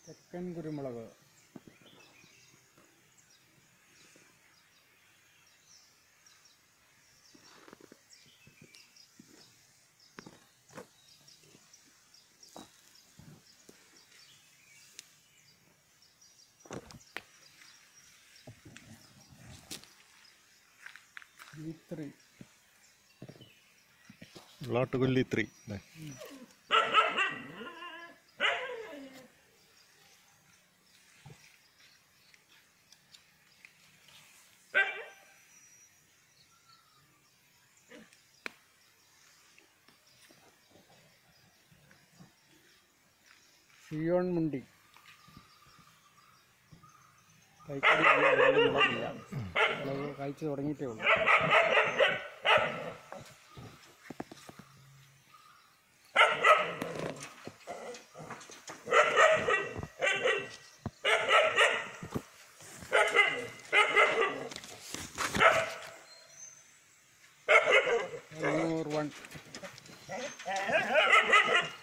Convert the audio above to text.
തെക്കൻ കുരുമുളക് B three വെള്ളാട്ടുകൊല്ലി three അല്ലേ ഷിയോൺ മുണ്ടി കൈക്കടി മുളകില്ല മുളക് കഴിച്ചു തുടങ്ങിയിട്ടേ ഉള്ളൂ അഞ്ഞൂറ് വൺ